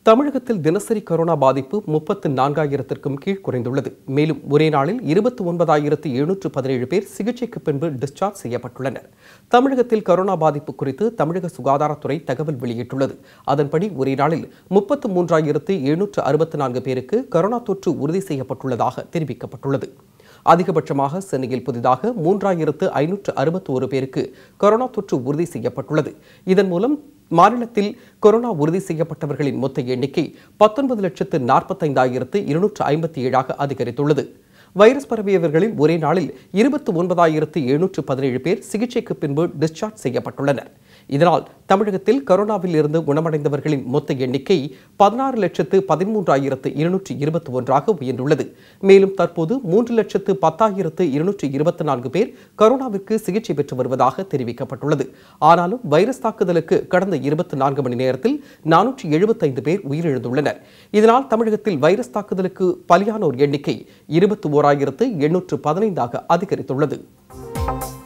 தமிழகத்தில் தினசரி கொரோனா பாதிப்பு முப்பத்து நான்காயிரத்திற்கும் கீழ் குறைந்துள்ளது மேலும் ஒரே நாளில் இருபத்தி ஒன்பதாயிரத்து எழுநூற்று பதினேழு பேர் சிகிச்சைக்கு பின்பு டிஸ்சார்ஜ் செய்யப்பட்டுள்ளனர் தமிழகத்தில் கொரோனா பாதிப்பு குறித்து தமிழக சுகாதாரத்துறை தகவல் வெளியிட்டுள்ளது அதன்படி ஒரே நாளில் முப்பத்து மூன்றாயிரத்து எழுநூற்று அறுபத்தி நான்கு பேருக்கு கொரோனா தொற்று உறுதி செய்யப்பட்டுள்ளதாக தெரிவிக்கப்பட்டுள்ளது அதிகபட்சமாக சென்னையில் புதிதாக மூன்றாயிரத்து ஐநூற்று அறுபத்தி ஒரு பேருக்கு கொரோனா தொற்று உறுதி செய்யப்பட்டுள்ளது இதன் மூலம் மாநிலத்தில் கொரோனா உறுதி செய்யப்பட்டவர்களின் மொத்த எண்ணிக்கை பத்தொன்பது லட்சத்து நாற்பத்தைந்தாயிரத்து இருநூற்று ஐம்பத்தி ஏழாக அதிகரித்துள்ளது வைரஸ் பரவியவர்களில் ஒரே நாளில் இருபத்தி ஒன்பதாயிரத்து எழுநூற்று பதினேழு பேர் சிகிச்சைக்கு பின்பு டிஸ்சார்ஜ் செய்யப்பட்டுள்ளனர் இதனால் தமிழகத்தில் கொரோனாவில் இருந்து குணமடைந்தவர்களின் மொத்த எண்ணிக்கை பதினாறு லட்சத்து பதிமூன்றாயிரத்து இருநூற்று இருபத்தி ஒன்றாக உயர்ந்துள்ளது மேலும் தற்போது மூன்று லட்சத்து பத்தாயிரத்து இருநூற்று இருபத்தி நான்கு பேர் கொரோனாவிற்கு சிகிச்சை பெற்று வருவதாக தெரிவிக்கப்பட்டுள்ளது ஆனாலும் வைரஸ் தாக்குதலுக்கு கடந்த இருபத்தி நான்கு மணி நேரத்தில் நானூற்று எழுபத்தைந்து பேர் உயிரிழந்துள்ளனர் இதனால் தமிழகத்தில் வைரஸ் தாக்குதலுக்கு பலியானோர் எண்ணிக்கை இருபத்தி ஓராயிரத்து எண்ணூற்று பதினைந்தாக அதிகரித்துள்ளது